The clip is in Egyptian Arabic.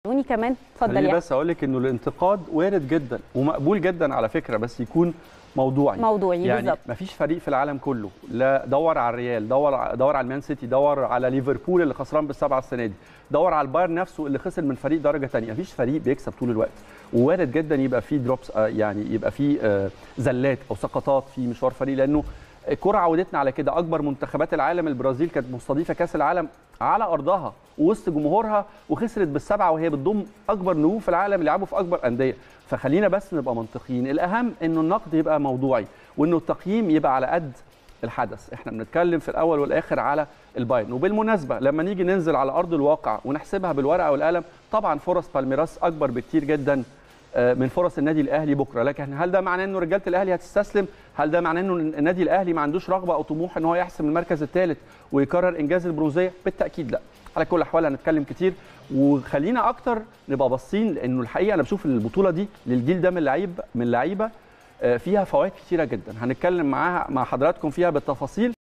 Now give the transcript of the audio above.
دوني كمان اتفضل خليني يا بس اقول لك انه الانتقاد وارد جدا ومقبول جدا على فكره بس يكون موضوعي موضوعي يعني بالظبط مفيش فريق في العالم كله لا دور على الريال دور دور على المان سيتي دور على ليفربول اللي خسران بالسبعه السنه دي دور على البايرن نفسه اللي خسر من فريق درجه ثانيه مفيش فريق بيكسب طول الوقت ووارد جدا يبقى فيه دروبس يعني يبقى فيه آه، زلات او سقطات في مشوار فريق لانه الكره عودتنا على كده اكبر منتخبات العالم البرازيل كانت مستضيفه كاس العالم على ارضها ووسط جمهورها وخسرت بالسبعه وهي بتضم اكبر نجوم في العالم اللي لعبوا في اكبر انديه فخلينا بس نبقى منطقيين الاهم انه النقد يبقى موضوعي وانه التقييم يبقى على قد الحدث احنا بنتكلم في الاول والاخر على البايرن وبالمناسبه لما نيجي ننزل على ارض الواقع ونحسبها بالورقه والقلم طبعا فرص بالميراس اكبر بكتير جدا آه، من فرص النادي الاهلي بكره لكن هل ده معناه انه رجاله الاهلي هتستسلم هل ده معناه انه النادي الاهلي ما عندوش رغبه او طموح ان هو يحسم المركز الثالث ويكرر انجاز البروزيه بالتاكيد لا على كل الاحوال هنتكلم كتير وخلينا اكتر نبقى باصين لانه الحقيقه انا بشوف البطوله دي للجيل ده من اللعيب من اللعيبه آه، فيها فوائد كتيره جدا هنتكلم معاها مع حضراتكم فيها بالتفاصيل